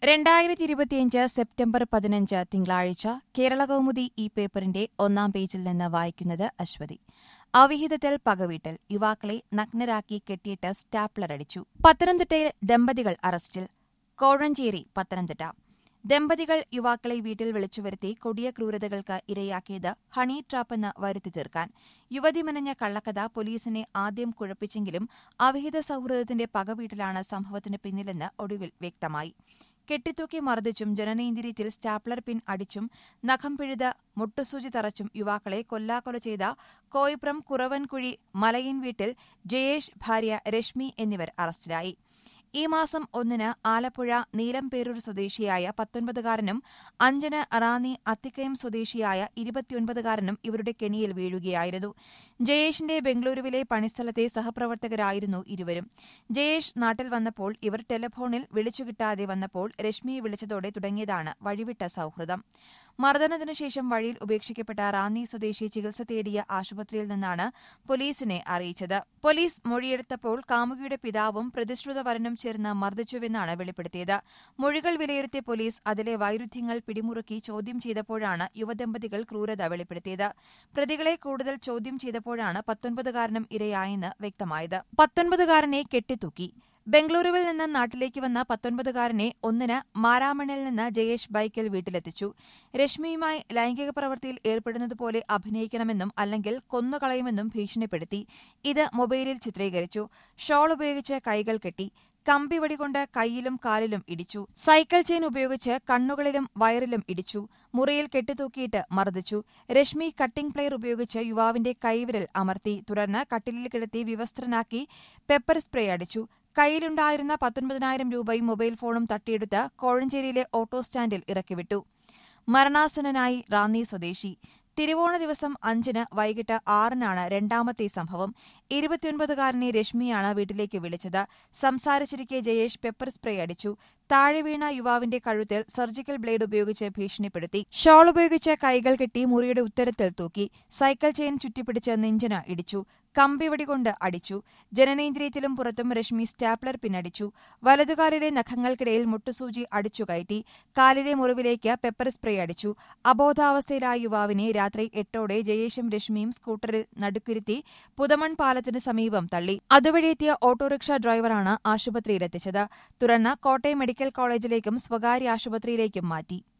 രണ്ടായിരത്തി ഇരുപത്തിയഞ്ച് സെപ്റ്റംബർ പതിനഞ്ച് തിങ്കളാഴ്ച കേരളകൗമുദി ഈ പേപ്പറിന്റെ ഒന്നാം പേജിൽ നിന്ന് വായിക്കുന്നത് അശ്വതി അവിഹിതത്തിൽ പകവീട്ടൽ യുവാക്കളെ നഗ്നരാക്കി കെട്ടിയിട്ട് സ്റ്റാപ്ലർ അടിച്ചു പത്തനംതിട്ടയിൽ ദമ്പതികൾ അറസ്റ്റിൽ കോഴഞ്ചേരി പത്തനംതിട്ട ദമ്പതികൾ യുവാക്കളെ വീട്ടിൽ വിളിച്ചുവരുത്തി കൊടിയ ക്രൂരതകൾക്ക് ഇരയാക്കിയത് ഹണി ട്രാപ്പെന്ന് വരുത്തി തീർക്കാൻ യുവതി മെനഞ്ഞ കള്ളക്കഥ പോലീസിനെ ആദ്യം കുഴപ്പിച്ചെങ്കിലും അവിഹിത സൗഹൃദത്തിന്റെ പകവീട്ടിലാണ് സംഭവത്തിന് പിന്നിലെന്ന് ഒടുവിൽ വ്യക്തമായി കെട്ടിത്തൂക്കി മർദ്ദിച്ചും ജനനേന്ദ്രിയത്തിൽ സ്റ്റാപ്ലർ പിൻ അടിച്ചും നഖം പിഴുത് മുട്ടുസൂചി തറച്ചും യുവാക്കളെ കൊല്ലാക്കൊല ചെയ്ത കോയിപ്രം കുറവൻകുഴി മലയിൻ വീട്ടിൽ ജയേഷ് ഭാര്യ രശ്മി എന്നിവർ അറസ്റ്റിലായി ഈ മാസം ഒന്നിന് ആലപ്പുഴ നീലംപേരൂർ സ്വദേശിയായ പത്തൊൻപതുകാരനും അഞ്ചിന് റാന്നി അത്തിക്കയം സ്വദേശിയായ ഇരുപത്തിയൊൻപതുകാരനും ഇവരുടെ കെണിയിൽ വീഴുകയായിരുന്നു ജയേഷിന്റെ ബംഗളൂരുവിലെ പണിസ്ഥലത്തെ സഹപ്രവർത്തകരായിരുന്നു ഇരുവരും ജയേഷ് നാട്ടിൽ വന്നപ്പോൾ ഇവർ ടെലിഫോണിൽ വിളിച്ചുകിട്ടാതെ വന്നപ്പോൾ രശ്മിയെ വിളിച്ചതോടെ തുടങ്ങിയതാണ് വഴിവിട്ട സൗഹൃദം മർദ്ദനത്തിനു ശേഷം വഴിയിൽ ഉപേക്ഷിക്കപ്പെട്ട റാന്നി സ്വദേശി ചികിത്സ തേടിയ ആശുപത്രിയിൽ നിന്നാണ് പോലീസിനെ അറിയിച്ചത് പോലീസ് മൊഴിയെടുത്തപ്പോൾ കാമുകിയുടെ പിതാവും പ്രതിശ്രുത വരനും ചേർന്ന് മർദ്ദിച്ചുവെന്നാണ് വെളിപ്പെടുത്തിയത് മൊഴികൾ വിലയിരുത്തിയ പോലീസ് അതിലെ വൈരുദ്ധ്യങ്ങൾ പിടിമുറുക്കി ചോദ്യം ചെയ്തപ്പോഴാണ് യുവദമ്പതികൾ ക്രൂരത വെളിപ്പെടുത്തിയത് പ്രതികളെ കൂടുതൽ ചോദ്യം ചെയ്തപ്പോഴാണ് പത്തൊൻപതുകാരനും ഇരയായെന്ന് വ്യക്തമായത് പത്തൊൻപതുകാരനെ കെട്ടിത്തൂക്കി ബംഗളൂരുവിൽ നിന്ന് നാട്ടിലേക്ക് വന്ന പത്തൊൻപതുകാരനെ ഒന്നിന് മാരാമണിൽ നിന്ന് ജയേഷ് ബൈക്കിൽ വീട്ടിലെത്തിച്ചു രശ്മിയുമായി ലൈംഗിക പ്രവൃത്തിയിൽ ഏർപ്പെടുന്നതുപോലെ അഭിനയിക്കണമെന്നും അല്ലെങ്കിൽ കൊന്നുകളയുമെന്നും ഭീഷണിപ്പെടുത്തി ഇത് മൊബൈലിൽ ചിത്രീകരിച്ചു ഷോൾ ഉപയോഗിച്ച് കൈകൾ കെട്ടി കമ്പി വടികൊണ്ട് കൈയിലും കാലിലും ഇടിച്ചു സൈക്കിൾ ചെയിൻ ഉപയോഗിച്ച് കണ്ണുകളിലും വയറിലും ഇടിച്ചു മുറിയിൽ കെട്ടിത്തൂക്കിയിട്ട് മർദ്ദിച്ചു രശ്മി കട്ടിംഗ് പ്ലെയർ ഉപയോഗിച്ച് യുവാവിന്റെ കൈവിരൽ അമർത്തി തുടർന്ന് കട്ടിലിൽ കിടത്തി വിവസ്ത്രനാക്കി പെപ്പർ സ്പ്രേ അടിച്ചു കയ്യിലുണ്ടായിരുന്ന പത്തൊൻപതിനായിരം രൂപയും മൊബൈൽ ഫോണും തട്ടിയെടുത്ത് കോഴഞ്ചേരിയിലെ ഓട്ടോ സ്റ്റാൻഡിൽ ഇറക്കിവിട്ടു മരണാസന്നനായി റാന്നി സ്വദേശി തിരുവോണ ദിവസം അഞ്ചിന് വൈകിട്ട് ആറിനാണ് രണ്ടാമത്തെ സംഭവം ഇരുപത്തിയൊൻപതുകാരനെ രശ്മിയാണ് വീട്ടിലേക്ക് വിളിച്ചത് സംസാരിച്ചിരിക്കെ ജയേഷ് പെപ്പർ സ്പ്രേ അടിച്ചു താഴെ വീണ യുവാവിന്റെ കഴുത്തിൽ സർജിക്കൽ ബ്ലേഡ് ഉപയോഗിച്ച് ഭീഷണിപ്പെടുത്തി ഷോൾ ഉപയോഗിച്ച് കൈകൾ കെട്ടി മുറിയുടെ ഉത്തരത്തിൽ തൂക്കി സൈക്കിൾ ചെയിൻ ചുറ്റിപ്പിടിച്ച് നെഞ്ചിന് ഇടിച്ചു കമ്പിവടി കൊണ്ട് അടിച്ചു ജനനേന്ദ്രിയത്തിലും പുറത്തും രശ്മി സ്റ്റാപ്ലർ പിന്നടിച്ചു വലതുകാലിലെ നഖങ്ങൾക്കിടയിൽ മുട്ടുസൂചി അടിച്ചു കയറ്റി കാലിലെ മുറിവിലേക്ക് പെപ്പർ സ്പ്രേ അടിച്ചു അബോധാവസ്ഥയിലായ യുവാവിനെ രാത്രി എട്ടോടെ ജയേഷും രശ്മിയും സ്കൂട്ടറിൽ നടുക്കിരുത്തി പുതമൺ പാലത്തിന് സമീപം തള്ളി അതുവഴി എത്തിയ ഓട്ടോറിക്ഷ ഡ്രൈവറാണ് ആശുപത്രിയിലെത്തിച്ചത് തുടർന്ന് കോട്ടയം മെഡിക്കൽ കോളേജിലേക്കും സ്വകാര്യ ആശുപത്രിയിലേക്കും മാറ്റി